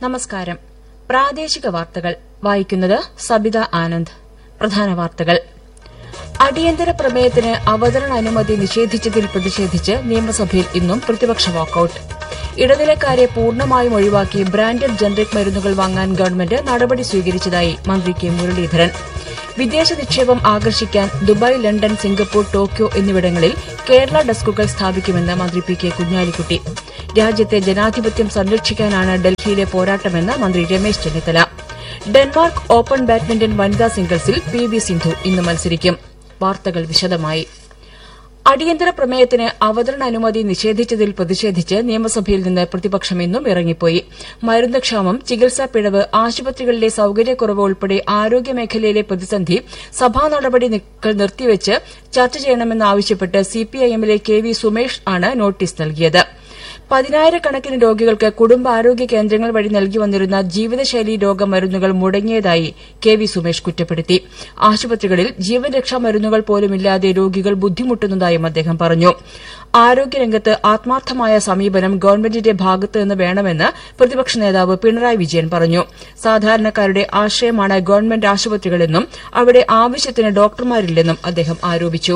നമസ്കാരം പ്രാദേശിക വാർത്തകൾ വായിക്കുന്നത് സബിത ആനന്ദ് പ്രധാന വാർത്തകൾ അടിയന്തര പ്രമേയത്തിന് അവതരണ അനുമതി നിഷേധിച്ചതിൽ പ്രതിഷേധിച്ച് നിയമസഭയിൽ ഇന്നും പ്രതിപക്ഷ വാക്കൌട്ട് ഇടനിലക്കാരെ പൂർണ്ണമായും ഒഴിവാക്കി ബ്രാൻഡഡ് ജനറിക് മരുന്നുകൾ വാങ്ങാൻ ഗവൺമെന്റ് നടപടി സ്വീകരിച്ചതായി മന്ത്രി കെ മുരളീധരൻ വിദേശ നിക്ഷേപം ആകർഷിക്കാൻ ദുബായ് ലണ്ടൻ സിംഗപ്പൂർ ടോക്കിയോ എന്നിവിടങ്ങളിൽ കേരള ഡെസ്കുകൾ സ്ഥാപിക്കുമെന്ന് മന്ത്രി പി കെ കുഞ്ഞാലിക്കുട്ടി രാജ്യത്തെ ജനാധിപത്യം സംരക്ഷിക്കാനാണ് ഡൽഹിയിലെ പോരാട്ടമെന്ന് മന്ത്രി Ramesh Chennithala Denmark open badminton വനിതാ സിംഗിൾസിൽ പി വി സിന്ധു ഇന്ന് മത്സരിക്കും വാർത്തകൾ വിശദമായി അടിയന്തര പ്രമേയത്തിന് അവതരണ അനുമതി നിഷേധിച്ചതിൽ പ്രതിഷേധിച്ച് നിയമസഭയിൽ നിന്ന് പ്രതിപക്ഷം ഇന്നും ഇറങ്ങിപ്പോയി മരുന്ന് ക്ഷാമം ചികിത്സാ പിഴവ് ആശുപത്രികളിലെ സൌകര്യക്കുറവ് ഉൾപ്പെടെ ആരോഗ്യമേഖലയിലെ പ്രതിസന്ധി സഭാ നടപടികൾ നിർത്തിവച്ച് ചർച്ച ചെയ്യണമെന്നാവശ്യപ്പെട്ട് സിപിഐഎമ്മിലെ കെ വി സുമേഷ് ആണ് നോട്ടീസ് നൽകിയത് പതിനായിരക്കണക്കിന് രോഗികൾക്ക് കുടുംബാരോഗ്യ കേന്ദ്രങ്ങൾ വഴി നൽകി വന്നിരുന്ന ജീവിതശൈലി രോഗ മരുന്നുകൾ മുടങ്ങിയതായി കെ വി സുമേഷ് കുറ്റപ്പെടുത്തി ആശുപത്രികളിൽ ജീവൻ രക്ഷാ മരുന്നുകൾ പോലുമില്ലാതെ രോഗികൾ ബുദ്ധിമുട്ടുന്നതായും അദ്ദേഹം പറഞ്ഞു ആരോഗ്യരംഗത്ത് ആത്മാർത്ഥമായ സമീപനം ഗവൺമെന്റിന്റെ ഭാഗത്ത് നിന്ന് വേണമെന്ന് പ്രതിപക്ഷ നേതാവ് പിണറായി വിജയൻ പറഞ്ഞു സാധാരണക്കാരുടെ ആശ്രയമാണ് ഗവൺമെന്റ് ആശുപത്രികളെന്നും അവിടെ ആവശ്യത്തിന് ഡോക്ടർമാരില്ലെന്നും അദ്ദേഹം ആരോപിച്ചു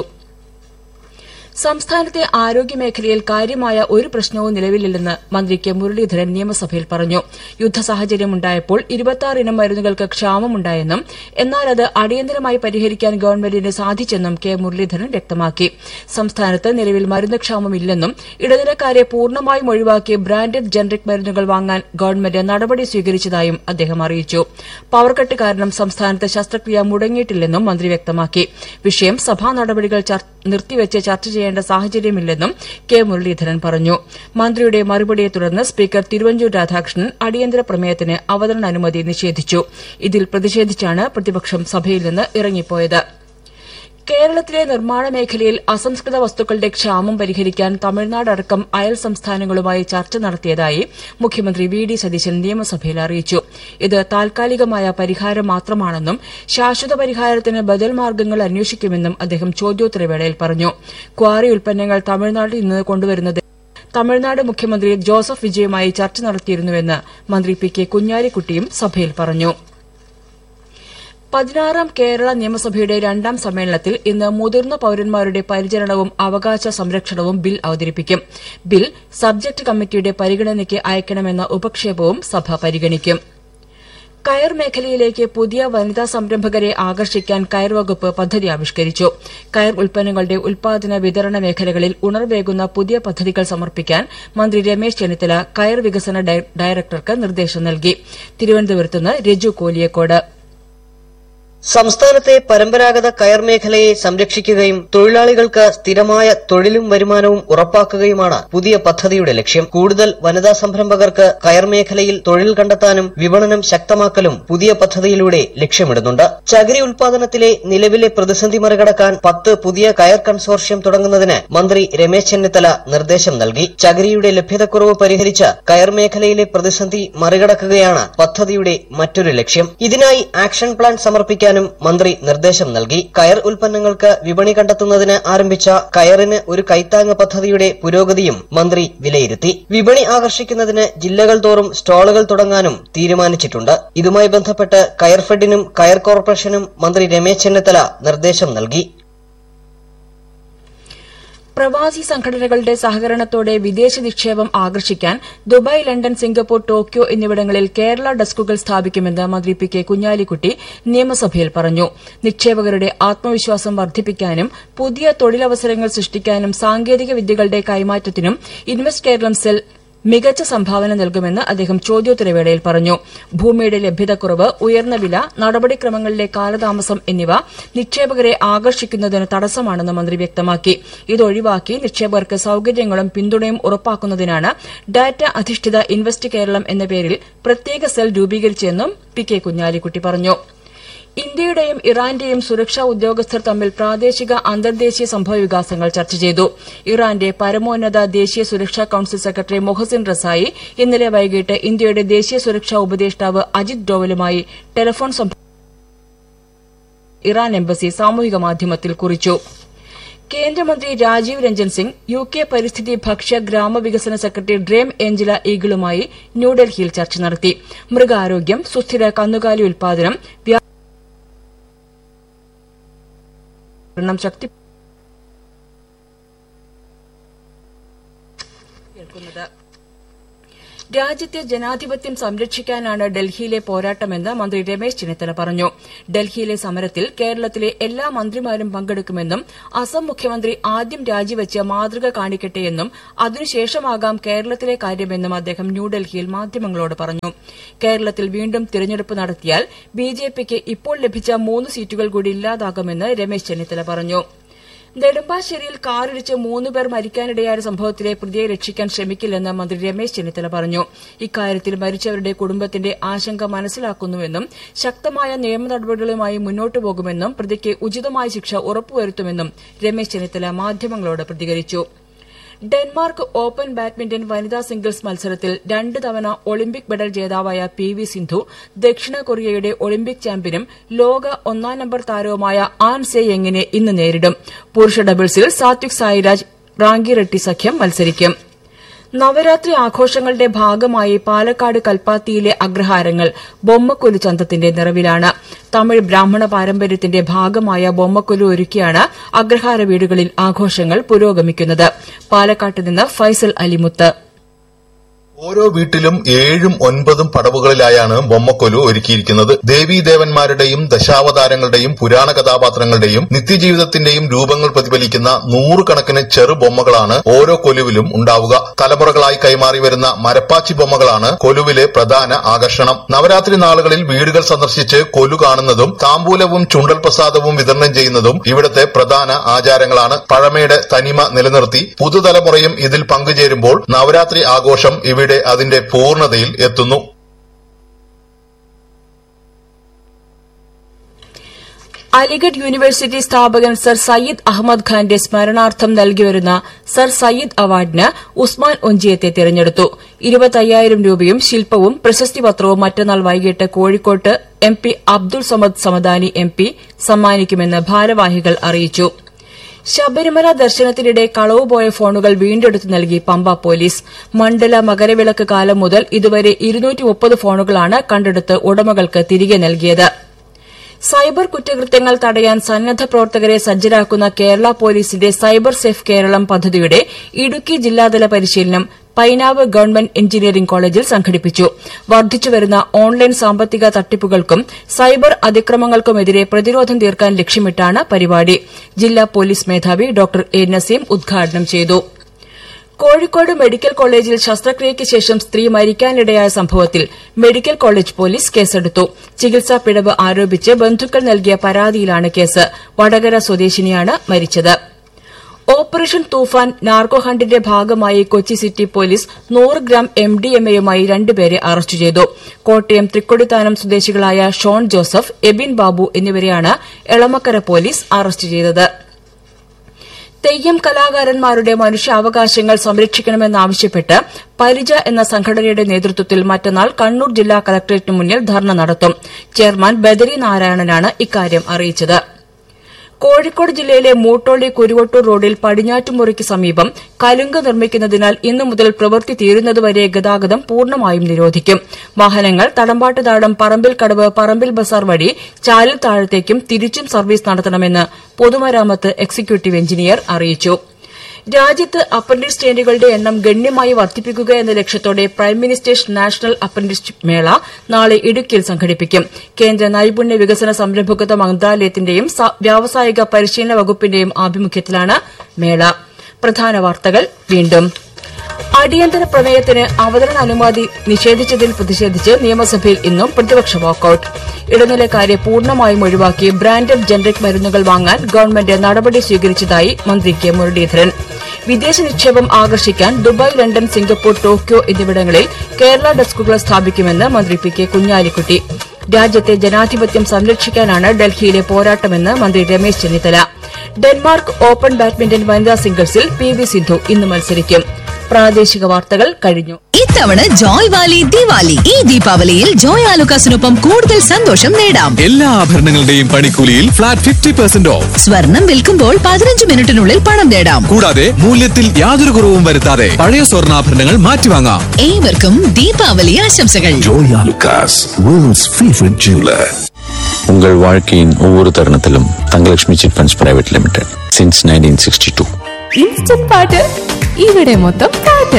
സംസ്ഥാനത്തെ ആരോഗ്യമേഖലയിൽ കാര്യമായ ഒരു പ്രശ്നവും നിലവിലില്ലെന്ന് മന്ത്രി കെ മുരളീധരൻ നിയമസഭയിൽ പറഞ്ഞു യുദ്ധസാഹചര്യമുണ്ടായപ്പോൾ ഇനം മരുന്നുകൾക്ക് ക്ഷാമമുണ്ടായെന്നും എന്നാൽ അത് അടിയന്തരമായി പരിഹരിക്കാൻ ഗവൺമെന്റിന് സാധിച്ചെന്നും കെ മുരളീധരൻ വ്യക്തമാക്കി സംസ്ഥാനത്ത് നിലവിൽ മരുന്ന് ക്ഷാമമില്ലെന്നും ഇടനിലക്കാരെ പൂർണ്ണമായും ഒഴിവാക്കി ബ്രാൻഡഡ് ജനറിക് മരുന്നുകൾ വാങ്ങാൻ ഗവൺമെന്റ് നടപടി സ്വീകരിച്ചതായും അദ്ദേഹം അറിയിച്ചു പവർകട്ട് കാരണം സംസ്ഥാനത്ത് ശസ്ത്രക്രിയ മുടങ്ങിയിട്ടില്ലെന്നും മന്ത്രി വ്യക്തമാക്കി വിഷയം സഭാ നടപടികൾ നിർത്തിവച്ച് ചർച്ച ചെയ്യേണ്ട സാഹചര്യമില്ലെന്നും കെ മുരളീധരൻ പറഞ്ഞു മന്ത്രിയുടെ മറുപടിയെ തുടർന്ന് സ്പീക്കർ തിരുവഞ്ചൂർ രാധാകൃഷ്ണൻ അടിയന്തര പ്രമേയത്തിന് അവതരണ അനുമതി നിഷേധിച്ചു ഇതിൽ പ്രതിഷേധിച്ചാണ് പ്രതിപക്ഷം സഭയിൽ നിന്ന് ഇറങ്ങിപ്പോയത് കേരളത്തിലെ നിർമ്മാണ മേഖലയിൽ അസംസ്കൃത വസ്തുക്കളുടെ ക്ഷാമം പരിഹരിക്കാൻ തമിഴ്നാട് അടക്കം അയൽ സംസ്ഥാനങ്ങളുമായി ചർച്ച നടത്തിയതായി മുഖ്യമന്ത്രി വി ഡി സതീശൻ നിയമസഭയിൽ അറിയിച്ചു ഇത് താൽക്കാലികമായ പരിഹാരം മാത്രമാണെന്നും ശാശ്വത പരിഹാരത്തിന് ബദൽ മാർഗ്ഗങ്ങൾ അന്വേഷിക്കുമെന്നും അദ്ദേഹം ചോദ്യോത്തരവേളയിൽ പറഞ്ഞു ക്വാറി ഉൽപ്പന്നങ്ങൾ തമിഴ്നാട്ടിൽ നിന്ന് കൊണ്ടുവരുന്നത് തമിഴ്നാട് മുഖ്യമന്ത്രി ജോസഫ് വിജയുമായി ചർച്ച നടത്തിയിരുന്നുവെന്ന് മന്ത്രി പി കെ കുഞ്ഞാലിക്കുട്ടിയും സഭയിൽ പറഞ്ഞു പതിനാറാം കേരള നിയമസഭയുടെ രണ്ടാം സമ്മേളനത്തിൽ ഇന്ന് മുതിർന്ന പൌരന്മാരുടെ പരിചരണവും അവകാശ സംരക്ഷണവും ബിൽ അവതരിപ്പിക്കും ബിൽ സബ്ജക്ട് കമ്മിറ്റിയുടെ പരിഗണനയ്ക്ക് അയക്കണമെന്ന ഉപക്ഷേപവും സഭ പരിഗണിക്കും കയർ മേഖലയിലേക്ക് പുതിയ വനിതാ സംരംഭകരെ ആകർഷിക്കാൻ കയർ വകുപ്പ് പദ്ധതി ആവിഷ്കരിച്ചു കയർ ഉൽപ്പന്നങ്ങളുടെ ഉൽപാദന വിതരണ മേഖലകളിൽ ഉണർവേകുന്ന പുതിയ പദ്ധതികൾ സമർപ്പിക്കാൻ മന്ത്രി രമേശ് ചെന്നിത്തല കയർ വികസന ഡയറക്ടർക്ക് നിർദ്ദേശം നൽകി തിരുവനന്തപുരത്തുനിന്ന് രജു കോലിയക്കോട് സംസ്ഥാനത്തെ പരമ്പരാഗത കയർ മേഖലയെ സംരക്ഷിക്കുകയും തൊഴിലാളികൾക്ക് സ്ഥിരമായ തൊഴിലും വരുമാനവും ഉറപ്പാക്കുകയുമാണ് പുതിയ പദ്ധതിയുടെ ലക്ഷ്യം കൂടുതൽ വനിതാ സംരംഭകർക്ക് കയർ മേഖലയിൽ തൊഴിൽ കണ്ടെത്താനും വിപണനം ശക്തമാക്കലും പുതിയ പദ്ധതിയിലൂടെ ലക്ഷ്യമിടുന്നുണ്ട് ചകിരി ഉൽപാദനത്തിലെ നിലവിലെ പ്രതിസന്ധി മറികടക്കാൻ പത്ത് പുതിയ കയർ കൺസോർഷ്യം തുടങ്ങുന്നതിന് മന്ത്രി രമേശ് ചെന്നിത്തല നിർദ്ദേശം നൽകി ചകിരിയുടെ ലഭ്യതക്കുറവ് പരിഹരിച്ച് കയർ മേഖലയിലെ പ്രതിസന്ധി മറികടക്കുകയാണ് പദ്ധതിയുടെ മറ്റൊരു ലക്ഷ്യം ഇതിനായി ആക്ഷൻ പ്ലാൻ സമർപ്പിക്കാൻ ചെയ്യാനും മന്ത്രി നിർദ്ദേശം നൽകി കയർ ഉൽപ്പന്നങ്ങൾക്ക് വിപണി കണ്ടെത്തുന്നതിന് ആരംഭിച്ച കയറിന് ഒരു കൈത്താങ്ങ് പദ്ധതിയുടെ പുരോഗതിയും മന്ത്രി വിലയിരുത്തി വിപണി ആകർഷിക്കുന്നതിന് ജില്ലകൾ തോറും സ്റ്റാളുകൾ തുടങ്ങാനും തീരുമാനിച്ചിട്ടുണ്ട് ഇതുമായി ബന്ധപ്പെട്ട് കയർഫെഡിനും കയർ കോർപ്പറേഷനും മന്ത്രി രമേശ് ചെന്നിത്തല നിർദ്ദേശം നൽകി പ്രവാസി സംഘടനകളുടെ സഹകരണത്തോടെ വിദേശ നിക്ഷേപം ആകർഷിക്കാൻ ദുബായ് ലണ്ടൻ സിംഗപ്പൂർ ടോക്കിയോ എന്നിവിടങ്ങളിൽ കേരള ഡെസ്കുകൾ സ്ഥാപിക്കുമെന്ന് മന്ത്രി പി കെ കുഞ്ഞാലിക്കുട്ടി നിയമസഭയിൽ പറഞ്ഞു നിക്ഷേപകരുടെ ആത്മവിശ്വാസം വർദ്ധിപ്പിക്കാനും പുതിയ തൊഴിലവസരങ്ങൾ സൃഷ്ടിക്കാനും സാങ്കേതിക വിദ്യകളുടെ കൈമാറ്റത്തിനും ഇൻവെസ്റ്റ് കേരളം സെൽ മികച്ച സംഭാവന നൽകുമെന്ന് അദ്ദേഹം ചോദ്യോത്തരവേളയിൽ പറഞ്ഞു ഭൂമിയുടെ ലഭ്യതക്കുറവ് ഉയർന്ന വില നടപടിക്രമങ്ങളിലെ കാലതാമസം എന്നിവ നിക്ഷേപകരെ ആകർഷിക്കുന്നതിന് തടസ്സമാണെന്ന് മന്ത്രി വ്യക്തമാക്കി ഇതൊഴിവാക്കി നിക്ഷേപകർക്ക് സൌകര്യങ്ങളും പിന്തുണയും ഉറപ്പാക്കുന്നതിനാണ് ഡാറ്റ അധിഷ്ഠിത ഇൻവെസ്റ്റ് കേരളം എന്ന പേരിൽ പ്രത്യേക സെൽ രൂപീകരിച്ചതെന്നും പി കെ കുഞ്ഞാലിക്കുട്ടി പറഞ്ഞു ഇന്ത്യയുടെയും ഇറാന്റെയും സുരക്ഷാ ഉദ്യോഗസ്ഥർ തമ്മിൽ പ്രാദേശിക അന്തർദേശീയ സംഭവവികാസങ്ങൾ ചർച്ച ചെയ്തു ഇറാന്റെ പരമോന്നത ദേശീയ സുരക്ഷാ കൌൺസിൽ സെക്രട്ടറി മൊഹസിൻ റസായി ഇന്നലെ വൈകിട്ട് ഇന്ത്യയുടെ ദേശീയ സുരക്ഷാ ഉപദേഷ്ടാവ് അജിത് ഡോവലുമായി ടെലിഫോൺ ഇറാൻ എംബസി സാമൂഹിക മാധ്യമത്തിൽ കുറിച്ചു കേന്ദ്രമന്ത്രി രാജീവ് രഞ്ജൻ സിംഗ് യു കെ പരിസ്ഥിതി ഭക്ഷ്യ ഗ്രാമവികസന സെക്രട്ടറി ഡ്രേം ഏഞ്ചല ഈഗിളുമായി ന്യൂഡൽഹിയിൽ ചർച്ച നടത്തി മൃഗാരോഗ്യം സുസ്ഥിര കന്നുകാലി ഉൽപാദനം വ്യാപനം ശക്തി കേൾക്കുന്നത് രാജ്യത്തെ ജനാധിപത്യം സംരക്ഷിക്കാനാണ് ഡൽഹിയിലെ പോരാട്ടമെന്ന് മന്ത്രി രമേശ് ചെന്നിത്തല പറഞ്ഞു ഡൽഹിയിലെ സമരത്തിൽ കേരളത്തിലെ എല്ലാ മന്ത്രിമാരും പങ്കെടുക്കുമെന്നും അസം മുഖ്യമന്ത്രി ആദ്യം രാജിവെച്ച് മാതൃക കാണിക്കട്ടെയെന്നും അതിനുശേഷമാകാം കേരളത്തിലെ കാര്യമെന്നും അദ്ദേഹം ന്യൂഡൽഹിയിൽ മാധ്യമങ്ങളോട് പറഞ്ഞു കേരളത്തിൽ വീണ്ടും തിരഞ്ഞെടുപ്പ് നടത്തിയാൽ ബിജെപിക്ക് ഇപ്പോൾ ലഭിച്ച മൂന്ന് സീറ്റുകൾ കൂടി ഇല്ലാതാകുമെന്ന് രമേശ് ചെന്നിത്തല പറഞ്ഞു നെടുമ്പാശ്ശേരിയിൽ കാറിടിച്ച് മൂന്നുപേർ മരിക്കാനിടയായ സംഭവത്തിലെ പ്രതിയെ രക്ഷിക്കാൻ ശ്രമിക്കില്ലെന്ന് മന്ത്രി രമേശ് ചെന്നിത്തല പറഞ്ഞു ഇക്കാര്യത്തിൽ മരിച്ചവരുടെ കുടുംബത്തിന്റെ ആശങ്ക മനസ്സിലാക്കുന്നുവെന്നും ശക്തമായ നിയമ നടപടികളുമായി മുന്നോട്ടു പോകുമെന്നും പ്രതിക്ക് ഉചിതമായ ശിക്ഷ ഉറപ്പുവരുത്തുമെന്നും രമേശ് ചെന്നിത്തല മാധ്യമങ്ങളോട് പ്രതികരിച്ചു ഡെൻമാർക്ക് ഓപ്പൺ ബാഡ്മിന്റൺ വനിതാ സിംഗിൾസ് മത്സരത്തിൽ രണ്ട് തവണ ഒളിമ്പിക് മെഡൽ ജേതാവായ പി വി സിന്ധു ദക്ഷിണ കൊറിയയുടെ ഒളിമ്പിക് ചാമ്പ്യനും ലോക ഒന്നാം നമ്പർ താരവുമായ ആൻ സെ യെങ്ങിനെ ഇന്ന് നേരിടും പുരുഷ ഡബിൾസിൽ സാത്വിക് സായിരാജ് റാങ്കിറെഡ്ഡി സഖ്യം മത്സരിക്കും നവരാത്രി ആഘോഷങ്ങളുടെ ഭാഗമായി പാലക്കാട് കൽപ്പാത്തിയിലെ അഗ്രഹാരങ്ങൾ ബൊമ്മക്കൊലു ചന്തത്തിന്റെ നിറവിലാണ് തമിഴ് ബ്രാഹ്മണ പാരമ്പര്യത്തിന്റെ ഭാഗമായ ബൊമ്മക്കൊലു ഒരുക്കിയാണ് അഗ്രഹാര വീടുകളിൽ ആഘോഷങ്ങൾ പുരോഗമിക്കുന്നത് പാലക്കാട്ട് നിന്ന് ഫൈസൽ അലിമുത്ത് ഓരോ വീട്ടിലും ഏഴും ഒൻപതും പടവുകളിലായാണ് ബൊമ്മക്കൊലു ഒരുക്കിയിരിക്കുന്നത് ദേവീദേവന്മാരുടെയും ദശാവതാരങ്ങളുടെയും പുരാണ കഥാപാത്രങ്ങളുടെയും നിത്യജീവിതത്തിന്റെയും രൂപങ്ങൾ പ്രതിഫലിക്കുന്ന നൂറുകണക്കിന് ചെറു ബൊമ്മകളാണ് ഓരോ കൊലുവിലും ഉണ്ടാവുക തലമുറകളായി കൈമാറി വരുന്ന മരപ്പാച്ചി ബൊമ്മകളാണ് കൊലുവിലെ പ്രധാന ആകർഷണം നവരാത്രി നാളുകളിൽ വീടുകൾ സന്ദർശിച്ച് കൊലു കാണുന്നതും താമ്പൂലവും ചുണ്ടൽ പ്രസാദവും വിതരണം ചെയ്യുന്നതും ഇവിടുത്തെ പ്രധാന ആചാരങ്ങളാണ് പഴമയുടെ തനിമ നിലനിർത്തി പുതുതലമുറയും ഇതിൽ പങ്കുചേരുമ്പോൾ നവരാത്രി ആഘോഷം ഇവിടെ അതിന്റെ പൂർണ്ണതയിൽ എത്തുന്നു അലിഗഡ് യൂണിവേഴ്സിറ്റി സ്ഥാപകൻ സർ സയ്യിദ് അഹമ്മദ് ഖാന്റെ സ്മരണാർത്ഥം നൽകിവരുന്ന സർ സയ്യിദ് അവാർഡിന് ഉസ്മാൻ ഒഞ്ചിയത്തെ തിരഞ്ഞെടുത്തു ഇരുപത്തയ്യായിരം രൂപയും ശില്പവും പ്രശസ്തി പത്രവും മറ്റന്നാൾ വൈകിട്ട് കോഴിക്കോട്ട് M P Abdul Samad Samadani M P സമ്മാനിക്കുമെന്ന് ഭാരവാഹികൾ അറിയിച്ചു ശബരിമല ദർശനത്തിനിടെ കളവുപോയ ഫോണുകൾ വീണ്ടെടുത്ത് നൽകി പമ്പ പോലീസ് മണ്ഡല മകരവിളക്ക് കാലം മുതൽ ഇതുവരെ ഫോണുകളാണ് കണ്ടെടുത്ത് ഉടമകൾക്ക് തിരികെ നൽകിയത് സൈബർ കുറ്റകൃത്യങ്ങൾ തടയാൻ സന്നദ്ധ പ്രവർത്തകരെ സജ്ജരാക്കുന്ന കേരള പോലീസിന്റെ സൈബർ സേഫ് കേരളം പദ്ധതിയുടെ ഇടുക്കി ജില്ലാതല പരിശീലനം പൈനാവ് ഗവൺമെന്റ് എഞ്ചിനീയറിംഗ് കോളേജിൽ സംഘടിപ്പിച്ചു വർദ്ധിച്ചുവരുന്ന ഓൺലൈൻ സാമ്പത്തിക തട്ടിപ്പുകൾക്കും സൈബർ അതിക്രമങ്ങൾക്കുമെതിരെ പ്രതിരോധം തീർക്കാൻ ലക്ഷ്യമിട്ടാണ് പരിപാടി ജില്ലാ പോലീസ് മേധാവി ഡോക്ടർ എ നസീം ഉദ്ഘാടനം ചെയ്തു കോഴിക്കോട് മെഡിക്കൽ കോളേജിൽ ശസ്ത്രക്രിയയ്ക്ക് ശേഷം സ്ത്രീ മരിക്കാനിടയായ സംഭവത്തിൽ മെഡിക്കൽ കോളേജ് പോലീസ് കേസെടുത്തു ചികിത്സാ പിഴവ് ആരോപിച്ച് ബന്ധുക്കൾ നൽകിയ പരാതിയിലാണ് കേസ് വടകര സ്വദേശിനിയാണ് മരിച്ചത് ഓപ്പറേഷൻ തൂഫാൻ നാർക്കോ ഹണ്ടിന്റെ ഭാഗമായി കൊച്ചി സിറ്റി പോലീസ് നൂറ് ഗ്രാം എംഡിഎംഎയുമായി രണ്ടുപേരെ അറസ്റ്റ് ചെയ്തു കോട്ടയം തൃക്കൊടിത്താനം സ്വദേശികളായ ഷോൺ ജോസഫ് എബിൻ ബാബു എന്നിവരെയാണ് എളമക്കര പോലീസ് അറസ്റ്റ് ചെയ്തത് തെയ്യം കലാകാരന്മാരുടെ മനുഷ്യാവകാശങ്ങൾ സംരക്ഷിക്കണമെന്നാവശ്യപ്പെട്ട് പരിജ എന്ന സംഘടനയുടെ നേതൃത്വത്തിൽ മറ്റന്നാൾ കണ്ണൂർ ജില്ലാ കളക്ടറേറ്റിന് മുന്നിൽ ധർണ നടത്തും ചെയർമാൻ ബദരി നാരായണനാണ് ഇക്കാര്യം അറിയിച്ചത് കോഴിക്കോട് ജില്ലയിലെ മൂട്ടോളി കുരുവട്ടൂർ റോഡിൽ പടിഞ്ഞാറ്റുമുറിക്ക് സമീപം കലുങ്ക് നിർമ്മിക്കുന്നതിനാൽ ഇന്നു മുതൽ പ്രവൃത്തി തീരുന്നതുവരെ ഗതാഗതം പൂർണ്ണമായും നിരോധിക്കും വാഹനങ്ങൾ തടമ്പാട്ടുതാടം പറമ്പിൽ കടവ് പറമ്പിൽ ബസാർ വഴി ചാലിൽ താഴത്തേക്കും തിരിച്ചും സർവീസ് നടത്തണമെന്ന് പൊതുമരാമത്ത് എക്സിക്യൂട്ടീവ് എഞ്ചിനീയർ അറിയിച്ചു രാജ്യത്ത് അപ്രന്റീസ് ട്രെയിനുകളുടെ എണ്ണം ഗണ്യമായി വർദ്ധിപ്പിക്കുക എന്ന ലക്ഷ്യത്തോടെ പ്രൈം മിനിസ്റ്റേഴ്സ് നാഷണൽ അപ്രന്റീസ്ഷിപ്പ് മേള നാളെ ഇടുക്കിയിൽ സംഘടിപ്പിക്കും കേന്ദ്ര നൈപുണ്യ വികസന സംരംഭകത്വ മന്ത്രാലയത്തിന്റെയും വ്യാവസായിക പരിശീലന വകുപ്പിന്റെയും ആഭിമുഖ്യത്തിലാണ് മേള പ്രധാന വാർത്തകൾ വീണ്ടും അടിയന്തര പ്രമേയത്തിന് അവതരണ അനുമതി നിഷേധിച്ചതിൽ പ്രതിഷേധിച്ച് നിയമസഭയിൽ ഇന്നും പ്രതിപക്ഷ വാക്കൌട്ട് ഇടനിലക്കാരെ പൂർണ്ണമായും ഒഴിവാക്കി ബ്രാൻഡഡ് ജനറിക് മരുന്നുകൾ വാങ്ങാൻ ഗവൺമെന്റ് നടപടി സ്വീകരിച്ചതായി മന്ത്രി കെ മുരളീധരൻ വിദേശ നിക്ഷേപം ആകർഷിക്കാൻ ദുബായ് ലണ്ടൻ സിംഗപ്പൂർ ടോക്കിയോ എന്നിവിടങ്ങളിൽ കേരള ഡെസ്കുകൾ സ്ഥാപിക്കുമെന്ന് മന്ത്രി പി കെ കുഞ്ഞാലിക്കുട്ടി രാജ്യത്തെ ജനാധിപത്യം സംരക്ഷിക്കാനാണ് ഡൽഹിയിലെ പോരാട്ടമെന്ന് മന്ത്രി Ramesh Chennithala Denmark open badminton വനിതാ സിംഗിൾസിൽ പി വി സിന്ധു ഇന്ന് മത്സരിക്കും പ്രാദേശിക വാർത്തകൾ കഴിഞ്ഞു ഇത്തവണ ജോയ് വാലി ദിവാലി ഈ ദീപാവലിയിൽ ജോയ് ആലുക്കാസിനൊപ്പം കൂടുതൽ സന്തോഷം നേടാം എല്ലാ ആഭരണങ്ങളുടെയും പണിക്കൂലിയിൽ ഫ്ലാറ്റ് ഫിഫ്റ്റി പെർസെന്റ് ഓഫ് സ്വർണം വിൽക്കുമ്പോൾ പതിനഞ്ച് മിനിറ്റിനുള്ളിൽ പണം നേടാം കൂടാതെ മൂല്യത്തിൽ യാതൊരു കുറവും വരുത്താതെ പഴയ സ്വർണ്ണാഭരണങ്ങൾ മാറ്റിവാങ്ങാം ഏവർക്കും ദീപാവലി ആശംസകൾ Joy Alucas, world's favorite jeweler. உங்கள் வாழ்க்கையின் ஒவ்வொரு தருணத்திலும் Thangalakshmi chit funds private limited since nineteen sixty two instant പാട്ട് ഇവിടെ മൊത്തം പാട്ട്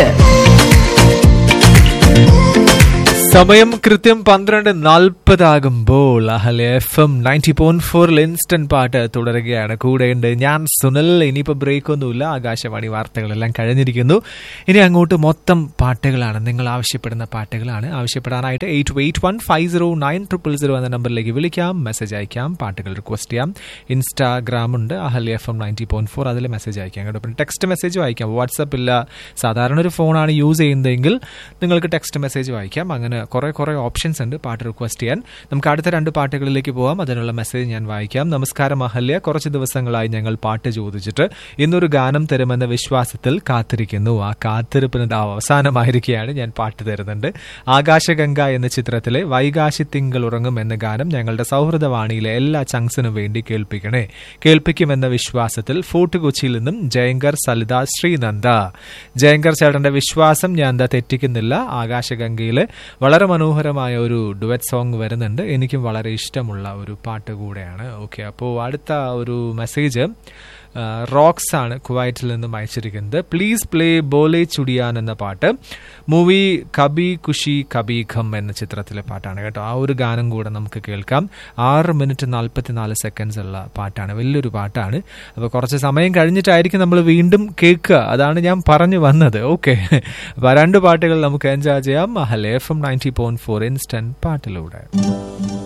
സമയം കൃത്യം പന്ത്രണ്ട് നാൽപ്പതാകുമ്പോൾ അഹലെ എഫ് എം നയൻറ്റി പോയിന്റ് ഫോറിൽ ഇൻസ്റ്റന്റ് പാട്ട് തുടരുകയാണ് കൂടെയുണ്ട് ഞാൻ സുനിൽ ഇനിയിപ്പോൾ ബ്രേക്ക് ഒന്നുമില്ല ആകാശവാണി വാർത്തകളെല്ലാം കഴിഞ്ഞിരിക്കുന്നു ഇനി അങ്ങോട്ട് മൊത്തം പാട്ടുകളാണ് നിങ്ങൾ ആവശ്യപ്പെടുന്ന പാട്ടുകളാണ് ആവശ്യപ്പെടാനായിട്ട് eight eight one five zero nine triple zero എന്ന നമ്പറിലേക്ക് വിളിക്കാം മെസ്സേജ് അയക്കാം പാട്ടുകൾ റിക്വസ്റ്റ് ചെയ്യാം ഇൻസ്റ്റാഗ്രാം ഉണ്ട് അഹലി F M ninety point four അതിൽ മെസ്സേജ് അയക്കാം കേട്ടോ പിന്നെ ടെക്സ്റ്റ് മെസ്സേജ് വായിക്കാം വാട്സപ്പ് ഇല്ല സാധാരണ ഒരു ഫോണാണ് യൂസ് ചെയ്യുന്നതെങ്കിൽ നിങ്ങൾക്ക് ടെക്സ്റ്റ് മെസ്സേജ് വായിക്കാം അങ്ങനെ കുറേ കുറേ ഓപ്ഷൻസ് ഉണ്ട് പാട്ട് റിക്വസ്റ്റ് ചെയ്യാൻ നമുക്ക് അടുത്ത രണ്ട് പാട്ടുകളിലേക്ക് പോവാം അതിനുള്ള മെസ്സേജ് ഞാൻ വായിക്കാം നമസ്കാരം അഹല്യ കുറച്ച് ദിവസങ്ങളായി ഞങ്ങൾ പാട്ട് ചോദിച്ചിട്ട് ഇന്നൊരു ഗാനം തരുമെന്ന വിശ്വാസത്തിൽ കാത്തിരിക്കുന്നു ആ കാത്തിരിപ്പിന് ദാ അവസാനമായിരിക്കുകയാണ് ഞാൻ പാട്ട് തരുന്നുണ്ട് ആകാശഗംഗ എന്ന ചിത്രത്തിലെ വൈകാശി തിങ്കൾ ഉറങ്ങും എന്ന ഗാനം ഞങ്ങളുടെ സൗഹൃദവാണിയിലെ എല്ലാ ചങ്സിനും വേണ്ടി കേൾപ്പിക്കണേ കേൾപ്പിക്കുമെന്ന വിശ്വാസത്തിൽ ഫോർട്ട് കൊച്ചിയിൽ നിന്നും ജയങ്കർ സലിത ശ്രീനന്ദ ജയങ്കർ ചേട്ടന്റെ വിശ്വാസം ഞാൻ എന്താ തെറ്റിക്കുന്നില്ല ആകാശഗംഗയിൽ വളരെ മനോഹരമായ ഒരു ഡുവറ്റ് സോങ് വരുന്നുണ്ട് എനിക്കും വളരെ ഇഷ്ടമുള്ള ഒരു പാട്ട് കൂടെയാണ് ഓക്കെ അപ്പോൾ അടുത്ത ഒരു മെസ്സേജ് റോക്സ് ആണ് കുവൈറ്റിൽ നിന്നും അയച്ചിരിക്കുന്നത് പ്ലീസ് പ്ലേ ബോലെ ചുടിയാൻ എന്ന പാട്ട് മൂവി കബി കുഷി കബി ഖം എന്ന ചിത്രത്തിലെ പാട്ടാണ് കേട്ടോ ആ ഒരു ഗാനം കൂടെ നമുക്ക് കേൾക്കാം ആറ് മിനിറ്റ് നാൽപ്പത്തിനാല് സെക്കൻഡ്സ് ഉള്ള പാട്ടാണ് വലിയൊരു പാട്ടാണ് അപ്പോൾ കുറച്ച് സമയം കഴിഞ്ഞിട്ടായിരിക്കും നമ്മൾ വീണ്ടും കേൾക്കുക അതാണ് ഞാൻ പറഞ്ഞു വന്നത് ഓക്കെ അപ്പോൾ രണ്ട് പാട്ടുകൾ നമുക്ക് എൻജോയ് ചെയ്യാം ഹലേ F M ninety point four instant പാട്ടിലൂടെ